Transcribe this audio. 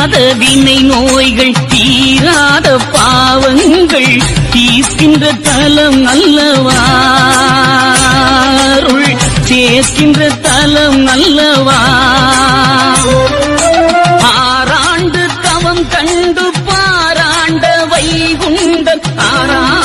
தீராத வினை நோய்கள் தீராத பாவங்கள் தீர்க்கின்ற தலம் அல்லவா அருள் சேர்க்கின்ற தலம் அல்லவா ஆறாண்டு தவம் கண்டு பாராண்ட வைகுண்டன் ஆறா